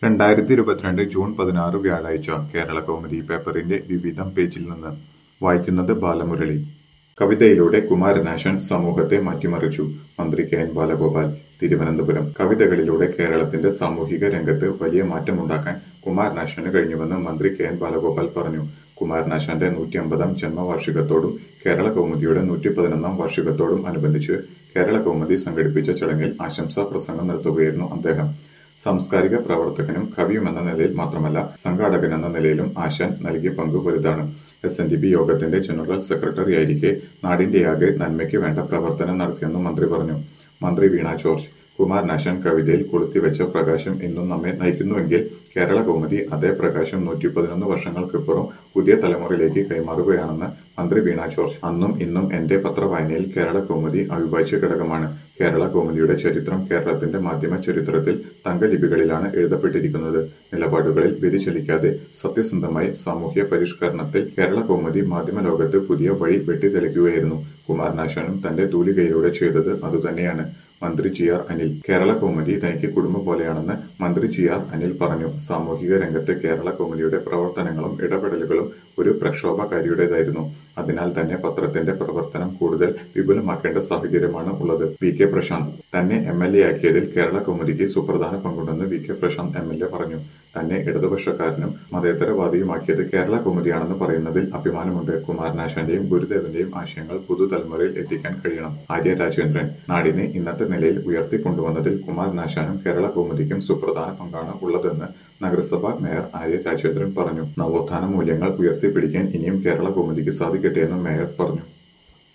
രണ്ടായിരത്തി ഇരുപത്തിരണ്ട് ജൂൺ പതിനാറ് വ്യാഴാഴ്ച കേരളകൗമുദി പേപ്പറിന്റെ വിവിധം പേജിൽ നിന്ന് വായിക്കുന്നത് ബാലമുരളി കവിതയിലൂടെ കുമാരനാശാൻ സമൂഹത്തെ മാറ്റിമറിച്ചു മന്ത്രി കെ എൻ ബാലഗോപാൽ തിരുവനന്തപുരം കവിതകളിലൂടെ കേരളത്തിന്റെ സാമൂഹിക രംഗത്ത് വലിയ മാറ്റമുണ്ടാക്കാൻ കുമാരനാശാന് കഴിഞ്ഞുവെന്ന് മന്ത്രി കെ എൻ ബാലഗോപാൽ പറഞ്ഞു കുമാരനാശാന്റെ നൂറ്റി അമ്പതാം ജന്മവാർഷികത്തോടും കേരള കൗമുദിയുടെ നൂറ്റി പതിനൊന്നാം വാർഷികത്തോടും അനുബന്ധിച്ച് കേരള കൗമുദി സംഘടിപ്പിച്ച ചടങ്ങിൽ ആശംസാ പ്രസംഗം നടത്തുകയായിരുന്നു അദ്ദേഹം സാംസ്കാരിക പ്രവർത്തകനും കവിയുമെന്ന നിലയിൽ മാത്രമല്ല സംഘാടകനെന്ന നിലയിലും ആശാൻ നൽകിയ പങ്ക് വലുതാണ് എസ് എൻ ഡി പി യോഗത്തിന്റെ ജനറൽ സെക്രട്ടറിയായിരിക്കെ നാടിന്റെയാകെ നന്മയ്ക്ക് വേണ്ട പ്രവർത്തനം നടത്തിയെന്നും മന്ത്രി പറഞ്ഞു മന്ത്രി വീണ ജോർജ് കുമാരനാശാൻ കവിതയിൽ കൊളുത്തിവെച്ച പ്രകാശം ഇന്നും നമ്മെ നയിക്കുന്നുവെങ്കിൽ കേരള കൗമുദി അതേ പ്രകാശം നൂറ്റി പതിനൊന്ന് വർഷങ്ങൾക്കിപ്പുറം പുതിയ തലമുറയിലേക്ക് കൈമാറുകയാണെന്ന് മന്ത്രി വീണ ജോർജ് അന്നും ഇന്നും എന്റെ പത്രവായനയിൽ കേരള കൗമുദി അവിഭാജ്യ ഘടകമാണ് കേരള കൗമുദിയുടെ ചരിത്രം കേരളത്തിന്റെ മാധ്യമ ചരിത്രത്തിൽ തങ്കലിപികളിലാണ് എഴുതപ്പെട്ടിരിക്കുന്നത് നിലപാടുകളിൽ വ്യതിചലിക്കാതെ സത്യസന്ധമായി സാമൂഹ്യ പരിഷ്കരണത്തിൽ കേരള കൗമുദി മാധ്യമ ലോകത്ത് പുതിയ വഴി വെട്ടിത്തെളിക്കുകയായിരുന്നു കുമാരനാശാനും തന്റെ തൂലികയിലൂടെ ചെയ്തത് അതുതന്നെയാണ് മന്ത്രി ജി ആർ അനിൽ കേരള കൗമുദി തനിക്ക് കുടുംബം പോലെയാണെന്ന് മന്ത്രി ജി ആർ അനിൽ പറഞ്ഞു സാമൂഹിക രംഗത്ത് കേരള കൗമുദിയുടെ പ്രവർത്തനങ്ങളും ഇടപെടലുകളും ഒരു പ്രക്ഷോഭകാരിയുടേതായിരുന്നു അതിനാൽ തന്നെ പത്രത്തിന്റെ പ്രവർത്തനം കൂടുതൽ വിപുലമാക്കേണ്ട സാഹചര്യമാണ് ഉള്ളത് വി കെ പ്രശാന്ത് തന്നെ എം എൽ എ ആക്കിയതിൽ കേരള കൗമുദിക്ക് സുപ്രധാന പങ്കുണ്ടെന്ന് V K Prashanth M L A പറഞ്ഞു തന്നെ ഇടതുപക്ഷക്കാരനും മതേതരവാദിയുമാക്കിയത് കേരള കൗമുദിയാണെന്ന് പറയുന്നതിൽ അഭിമാനമുണ്ട് കുമാരനാശാന്റെയും ഗുരുദേവന്റെയും ആശയങ്ങൾ പുതുതലമുറയിൽ എത്തിക്കാൻ കഴിയണം ആര്യ രാജേന്ദ്രൻ നാടിനെ ഇന്നത്തെ നിലയിൽ ഉയർത്തിക്കൊണ്ടുവന്നതിൽ കുമാരനാശാനും കേരള കൗമുദിക്കും സുപ്രധാന പങ്കാണ് ഉള്ളതെന്ന് നഗരസഭ മേയർ ആര്യ രാജേന്ദ്രൻ പറഞ്ഞു നവോത്ഥാന മൂല്യങ്ങൾ ഉയർത്തിപ്പിടിക്കാൻ ഇനിയും കേരള കൗമുദിക്ക് സാധിക്കട്ടെ എന്നും മേയർ പറഞ്ഞു